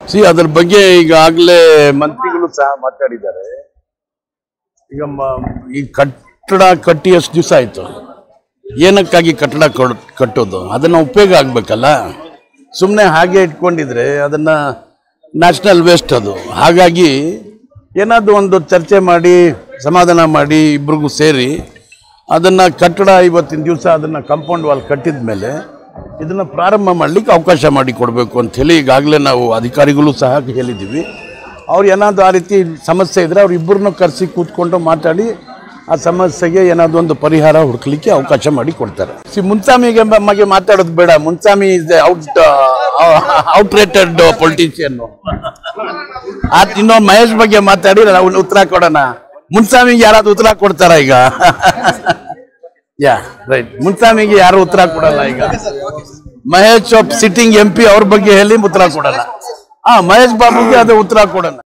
C ಅದ್ರ ಬಗ್ಗೆ ಈಗಾಗಲೇ ಮಂತ್ರಿಗಳು ಸಹ ಮಾತಾಡಿದ್ದಾರೆ ಈಗ ಮ- ಈ ಕಟ್ಟಡ ಕಟ್ಟಿ ಎಷ್ಟು ದಿವಸ ಆಯ್ತು ಏನಕ್ಕಾಗಿ ಕಟ್ಟಡ ಕೊಡ್- ಕಟ್ಟೋದು ಅದನ್ನ ಉಪಯೋಗ ಆಗ್ಬೇಕಲ್ಲ ಸುಮ್ಮನೆ ಹಾಗೆ ಇಟ್ಕೊಂಡಿದ್ರೆ ಅದನ್ನ ನ್ಯಾಷನಲ್ ವೇಸ್ಟ್ ಅದು ಹಾಗಾಗಿ ಏನಾದರೂ ಒಂದು ಚರ್ಚೆ ಮಾಡಿ ಸಮಾಧಾನ ಮಾಡಿ ಇಬ್ರಿಗೂ ಸೇರಿ ಅದನ್ನ ಕಟ್ಟಡ ಇವತ್ತಿನ ದಿವಸ ಅದನ್ನ ಕಾಂಪೌಂಡ್ ವಾಲ್ ಕಟ್ಟಿದ ಮೇಲೆ ಇದನ್ನ ಪ್ರಾರಂಭ ಮಾಡಲಿಕ್ಕೆ ಅವಕಾಶ ಮಾಡಿ ಕೊಡಬೇಕು ಅಂತ ಹೇಳಿ ಈಗಾಗಲೇ ನಾವು ಅಧಿಕಾರಿಗಳು ಸಹ ಹೇಳಿದ್ದೀವಿ ಅವ್ರು ಏನಾದ್ರು ಆ ರೀತಿ ಸಮಸ್ಯೆ ಇದ್ರೆ ಅವ್ರು ಇಬ್ಬರನ್ನು ಕರೆಸಿ ಕೂತ್ಕೊಂಡು ಮಾತಾಡಿ ಆ ಸಮಸ್ಯೆಗೆ ಏನಾದ್ರು ಒಂದು ಪರಿಹಾರ ಹುಡುಕ್ಲಿಕ್ಕೆ ಅವಕಾಶ ಮಾಡಿ ಕೊಡ್ತಾರೆ ಸಿ ಮುನ್ಸಾಮಿಗೆ ಬಗ್ಗೆ ಮಾತಾಡೋದು ಬೇಡ Munsami is out outrated politician ಆತ ಇನ್ನೊಂದು ಮಹೇಶ್ ಬಗ್ಗೆ ಮಾತಾಡಿ ನಾವು ಉತ್ತರ ಕೊಡೋಣ ಮುನ್ಸಾಮಿಗೆ ಯಾರಾದ್ರು ಉತ್ತರ ಕೊಡ್ತಾರ ಈಗ ಯಾ ರೈಟ್ ಮುನ್ಸಾಮಿಗೆ ಯಾರು ಉತ್ತರ ಕೊಡಲ್ಲ ಈಗ ಮಹೇಶ್ ಸಿಟ್ಟಿಂಗ್ ಎಂ ಪಿ ಅವ್ರ ಬಗ್ಗೆ ಹೇಳಿ ಉತ್ತರ ಕೊಡಲ್ಲ ಹಾ ಮಹೇಶ್ ಬಾಬುಗೆ ಅದು ಉತ್ತರ ಕೊಡೋಣ